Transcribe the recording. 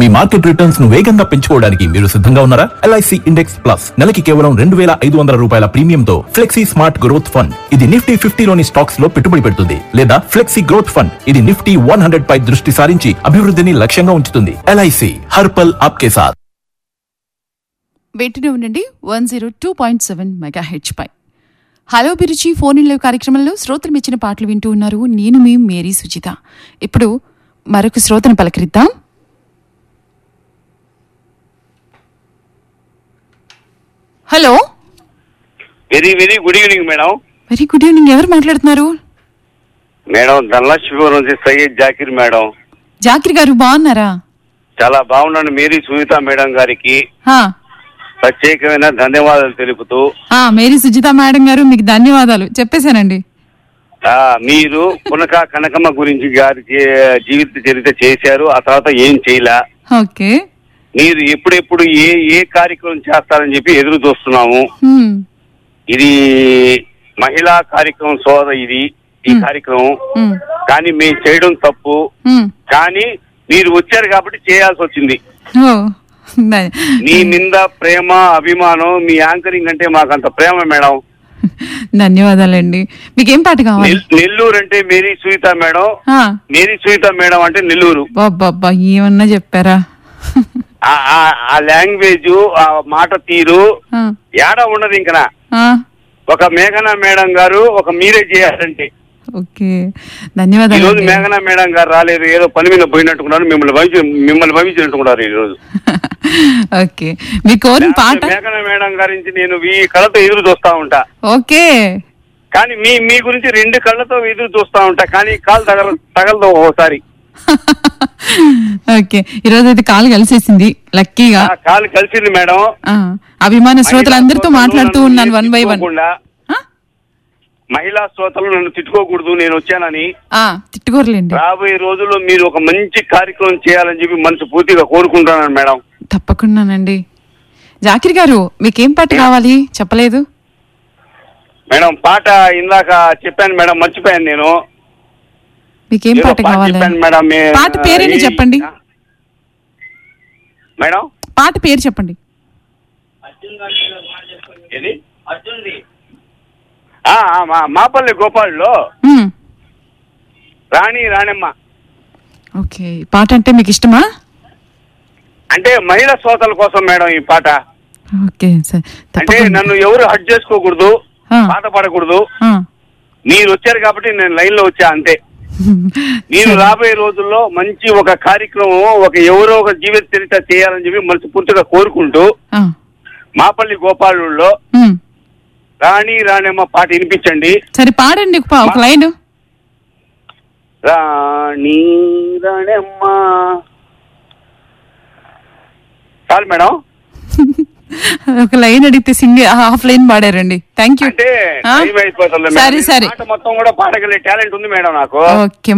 మీ market returns ను వేగంగా పెంచుకోవడానికి మీరు సిద్ధంగా ఉన్నారా ఎల్ఐసి ఇండెక్స్ ప్లస్ నెలకి కేవలం రెండు వేల ఐదు వందల రూపాయల ప్రీమియంతో ఫ్లెక్సీ స్మార్ట్ గ్రోత్ ఫండ్ ఇది నిఫ్టీ ఫిఫ్టీలోని స్టాక్స్ లో పెట్టుబడి పెడుతుంది లేదా ఫ్లెక్సీ గ్రోత్ ఫండ్ ఇది నిఫ్టీ వన్ హండ్రెడ్ పై దృష్టి సారించి అభివృద్ధిని లక్ష్యంగా ఉంచుతుంది ఎల్ఐసి హర్పల్ ఆప్కే సాథ్ వింటూనే ఉండండి one zero two point seven mega H పై హలో బిరుచి ఫోన్ ఇన్ లైవ్ కార్యక్రమంలో శ్రోతలు మెచ్చిన పాటలు వింటూ ఉన్నారు నేను మీ మేరీ సుచిత ఇప్పుడు మరొక శ్రోతను పలకరిద్దాం hello very very good evening madam very good evening ఎవరు మాట్లాడుతున్నారు మేడం ధనలక్ష్మీపురం నుంచి సయ్యద్ జాకిర్ మేడం జాకిర్ గారు బాగున్నారా చాలా బాగున్నాను మేరీ సునీత మేడం గారికి హా, ప్రత్యేకమైన ధన్యవాదాలు తెలుపుతూ ఆ, మేరీ సుజిత మేడం గారు మీకు ధన్యవాదాలు చెప్పేశానండి ఆ, మీరు పునక కనకమ్మ గురించి గారి జీ- జీవిత చరిత్ర చేశారు ఆ తర్వాత ఏం చేయలే ఓకే మీరు ఎప్పుడెప్పుడు ఏ ఏ కార్యక్రమం చేస్తారని చెప్పి ఎదురు చూస్తున్నాము హ్మ్, ఇది మహిళా కార్యక్రమం సోద ఇది ఈ కార్యక్రమం హ్మ్, కానీ మేము చేయడం తప్పు హ్మ్. కానీ మీరు వచ్చారు కాబట్టి చేయాల్సి వచ్చింది ఓ ధ- మీ నింద ప్రేమ అభిమానం మీ యాంకరింగ్ అంటే మాకంత ప్రేమ మేడం ధన్యవాదాలండి మీకేం పాట కావాలి నెల్- నెల్లూరు అంటే మేరీ సునీత మేడం ఆ, మేరీ సునీత మేడం అంటే నెల్లూరు బాబ్బా ఏమన్నా చెప్పారా ఆ- ఆ- ఆ లాంగ్వేజ్ ఆ మాట తీరు ఆ, ఏడా ఉండదు ఇంకా ఆ, ఒక మేఘనా మేడం గారు ఒక మీరే చేయాలంటే ఓకే ఈ రోజు ధన్యవాదాలు మేఘనా మేడం గారు రాలేదు ఏదో పని మీద పోయినట్టుకున్నారు మిమ్మల్ని భవించి మిమ్మల్ని భవించినట్టుకున్నారు ఈ రోజు ఓకే మీ కోరిన పాట మేఘనా మేడం గారించి నేను ఈ కళ్ళతో ఎదురు చూస్తా ఉంటా ఓకే కానీ మీ మీ గురించి రెండు కళ్ళతో ఎదురు చూస్తా ఉంటా కానీ కాలు తగల తగలదు ఒకసారి ఓకే ఈరోజు అయితే కాలు కలిసేసింది లక్కీగా ఆ కాలు కలిసింది మేడం ఆ, అభిమాన శ్రోతలందరితో మహిళా మాట్లాడుతూ శ్రోతలు ఉన్నాను నన్ను వన్ బై వన్ తిట్టుకోకుండా, మహిళా శ్రోతలు నన్ను తిట్టుకోకూడదు నేను వచ్చానని తిట్టుకోరలేండి రాబోయే రోజుల్లో మీరు ఒక మంచి కార్యక్రమం చేయాలని చెప్పి మనసు పూర్తిగా కోరుకుంటున్నాను మేడం తప్పకుండానండి జాకిర్ గారు మీకేం పాట కావాలి చెప్పలేదు మేడం పాట ఇందాక చెప్పాను మేడం మర్చిపోయాను నేను మీకేం ఏదో పాట కావాలి చెప్పాను మేడం మే- పాట పేరేంటి ఈ- చెప్పండి మేడం పాట పేరు చెప్పండి ఏది ఆ, ఆ, మా- మాపల్లి గోపాల్లో మ్మ్. రాణి రాణమ్మ ఓకే ఈ పాట అంటే మీకు ఇష్టమా అంటే మహిళా శ్రోతల కోసం మేడం ఈ పాట ఓకే సార్ అంటే తప్పకుండా నన్ను ఎవరు హట్ చేసుకోకూడదు ఆ. బాధ పడకూడదు ఆ. మీరు వచ్చారు కాబట్టి నేను లైన్ లో వచ్చా అంతే నేను సరే. రాబోయే రోజుల్లో మంచి ఒక కార్యక్రమం ఒక ఎవరో ఒక జీవిత చరిత్ర చేయాలని చెప్పి మనసు పూర్తిగా కోరుకుంటూ ఆ. మాపల్లి గోపాలుల్లో మ్మ్. రాణి రాణమ్మ పాట వినిపించండి సరే పాడండి ఒక పా- ఒక లైన్ రాణి రాణమ్మ చాలు మేడం ఒక లైన్ అడిగితే సింగ్ హాఫ్ లైన్ పాడారండి థ్యాంక్ యూ అంటే టైం అయిపోతుంది మేడం. సరే ఈ సరే పాట మొత్తం కూడా పాడగలిగే టాలెంట్ ఉంది మేడం నాకు ఓకే